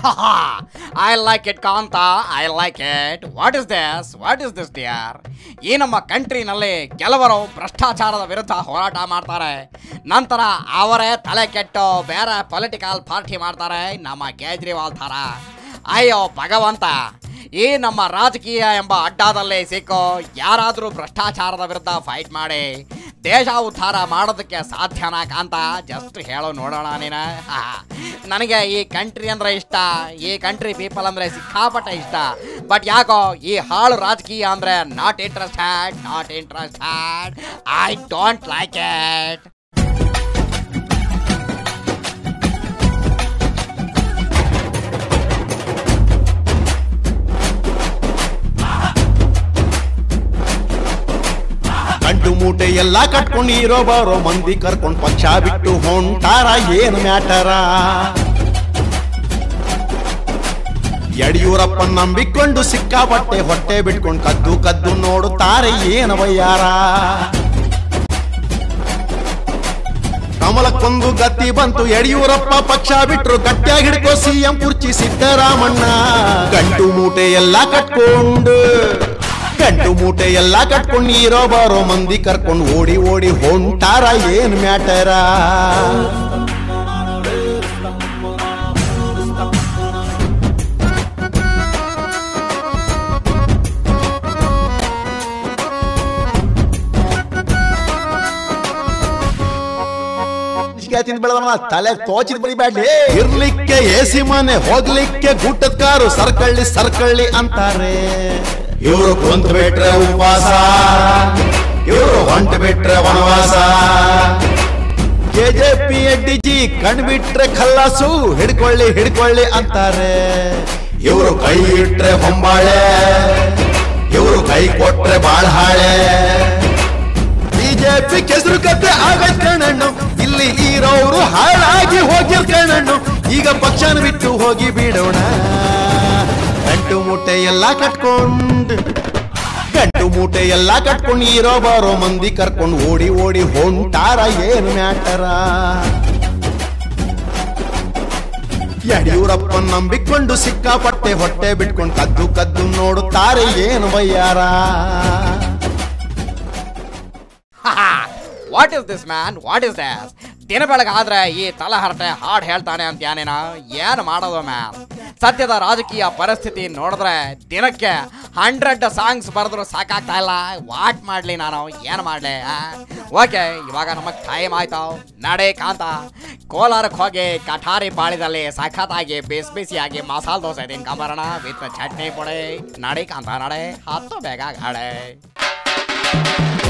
I like it Kanta I like it what is this what is this dear ಈ ನಮ್ಮ ಕಂಟ್ರಿನಲ್ಲಿ ಕೆಲವರು ಭ್ರಷ್ಟಾಚಾರದ ವಿರುದ್ಧ ಹೋರಾಟ ಮಾಡ್ತಾರೆ ನಂತರ ಅವರೇ ತಲೆ ಕೆಟ್ಟು ಬೇರೆ ಪೊಲಿಟಿಕಲ್ ಪಾರ್ಟಿ ಮಾಡ್ತಾರೆ ನಮ್ಮ ಕೇಜ್ರಿವಾಲ್ ಥರ ಅಯ್ಯೋ ಭಗವಂತ ಈ ನಮ್ಮ ರಾಜಕೀಯ ಎಂಬ ಅಡ್ಡಾದಲ್ಲಿ ಸಿಕ್ಕೋ ಯಾರಾದರೂ ಭ್ರಷ್ಟಾಚಾರದ ವಿರುದ್ಧ ಫೈಟ್ ಮಾಡಿ ದೇಶ ಉದ್ಧಾರ ಮಾಡೋದಕ್ಕೆ ಸಾಧ್ಯನಾ ಕಾಂತ ಜಸ್ಟ್ ಹೇಳೋ ನೋಡೋಣ ನೀನ ಹಾ. ನನಗೆ ಈ ಕಂಟ್ರಿ ಅಂದ್ರೆ ಇಷ್ಟ ಈ ಕಂಟ್ರಿ ಪೀಪಲ್ ಅಂದ್ರೆ ಸಿಕ್ಕಾಪಟ್ಟೆ ಇಷ್ಟ ಬಟ್ ಯಾಕೋ ಈ ಹಾಳು ರಾಜಕೀಯ ಅಂದ್ರೆ not interested not interested I don't like it ಗಂಟು ಮೂಟೆ ಎಲ್ಲ ಕಟ್ಕೊಂಡು ಇರೋ ಬರೋ ಮಂದಿ ಕರ್ಕೊಂಡ್ ಪಕ್ಷ ಬಿಟ್ಟು ಹೊಂಟಾರ ಏನು ಮ್ಯಾಟರ ಯಡಿಯೂರಪ್ಪ ನಂಬಿಕೊಂಡು ಸಿಕ್ಕಾಪಟ್ಟೆ ಹೊಟ್ಟೆ ಬಿಟ್ಕೊಂಡು ಕದ್ದು ಕದ್ದು ನೋಡುತ್ತಾರೆ ಏನು ಬಯ್ಯಾರ ಕಮಲಕ್ಕೊಂದು ಗತಿ ಬಂತು ಯಡಿಯೂರಪ್ಪ ಪಕ್ಷ ಬಿಟ್ರು ಗಟ್ಟಿಯಾಗಿ ಹಿಡ್ಕೋ ಸಿಎಂ ಕುರ್ಚಿ ಸಿದ್ದರಾಮಣ್ಣ ಗಂಟು ಮೂಟೆ ಎಲ್ಲ ಕಟ್ಕೊಂಡು ಗಂಟು ಮೂಟೆ ಎಲ್ಲ ಕಟ್ಕೊಂಡು ನೀರೋ ಬರೋ ಮಂದಿ ಕರ್ಕೊಂಡು ಓಡಿ ಓಡಿ ಹೊಂಟಾರ ಏನ್ ಮ್ಯಾಟರ ತಿಂದ್ ಬೆಳೆದವನ ತಲೆ ತೋಚಿದ್ ಬರಿಬ್ಯಾಡ್ಲಿ ಇರ್ಲಿಕ್ಕೆ ಎಸಿ ಮನೆ ಹೋಗ್ಲಿಕ್ಕೆ ಗುಟ್ಟದ ಕಾರು ಸರ್ಕಳ್ಳಿ ಸರ್ಕಳ್ಳಿ ಅಂತಾರೆ ಇವರು ಕುಂತ ಬಿಟ್ರೆ ಉಪವಾಸ ಇವರು ಹೊಂಟ ಬಿಟ್ರೆ ವನವಾಸ ಕೆಜೆಪಿ ಡಿಜಿ ಕಣ್ ಬಿಟ್ರೆ ಖಲ್ಲಾಸು ಹಿಡ್ಕೊಳ್ಳಿ ಹಿಡ್ಕೊಳ್ಳಿ ಅಂತಾರೆ ಇವರು ಕೈ ಇಟ್ರೆ ಹೊಂಬಾಳೆ ಇವರು ಕೈ ಕೊಟ್ರೆ ಬಾಳ್ ಹಾಳೆ ಬಿಜೆಪಿ ಕೆಸರು ಕತ್ತೆ ಆಗೈತ್ ಕಣಣ್ಣು ಇಲ್ಲಿ ಇರೋರು ಹಾಳಾಗಿ ಹೋಗಿರ್ ಕಣಣ್ಣು ಈಗ ಪಕ್ಷನ ಬಿಟ್ಟು ಹೋಗಿ ಬಿಡೋಣ ಗಂಟು ಮೂಟೆ ಎಲ್ಲ ಕಟ್ಕೊಂಡು ಗಂಟು ಮೂಟೆ ಎಲ್ಲ ಕಟ್ಕೊಂಡು ಇರೋ ಬರೋ ಮಂದಿ ಕರ್ಕೊಂಡು ಓಡಿ ಓಡಿ ಹೊಂಟಾರ ಏನು ಮ್ಯಾಟರ ಯಡಿಯೂರಪ್ಪ ನಂಬಿಕೊಂಡು ಸಿಕ್ಕಾಪಟ್ಟೆ ಹೊಟ್ಟೆ ಬಿಟ್ಕೊಂಡು ಕದ್ದು ಕದ್ದು ನೋಡುತ್ತಾರೆ ಏನು ಬಯ್ಯಾರ what is this man what is this ದಿನ ಬೆಳಗಾದ್ರೆ ಈ ತಲಹರಟೆ ಹಾಡು ಹೇಳ್ತಾನೆ ಅಂತ ಏನೇನ ಏನು ಮಾಡೋದು ಮ್ಯಾನ್ ಸದ್ಯದ ರಾಜಕೀಯ ಪರಿಸ್ಥಿತಿ ನೋಡಿದ್ರೆ ದಿನಕ್ಕೆ ಹಂಡ್ರೆಡ್ ಸಾಂಗ್ಸ್ ಬರೆದ್ರು ಸಾಕಾಗ್ತಾ ಇಲ್ಲ ವಾಟ್ ಮಾಡಲಿ ನಾನು ಏನು ಮಾಡಲಿ ಓಕೆ ಇವಾಗ ನಮಗೆ ಟೈಮ್ ಆಯ್ತು ನಡೆ ಕಾಂತ ಕೋಲಾರಕ್ಕೆ ಹೋಗಿ ಕಠಾರಿ ಪಾಳಿದಲ್ಲಿ ಸಖತ್ತಾಗಿ ಬಿಸಿ ಬಿಸಿಯಾಗಿ ಮಸಾಲೆ ದೋಸೆ ತಿನ್ಕೊಂಬರೋಣ ವಿತ್ ಚಟ್ನಿ ಪುಡಿ ನಡಿ ಕಾಂತ ನಡೆ ಹತ್ತು ಬೇಗ ಗಾಡೆ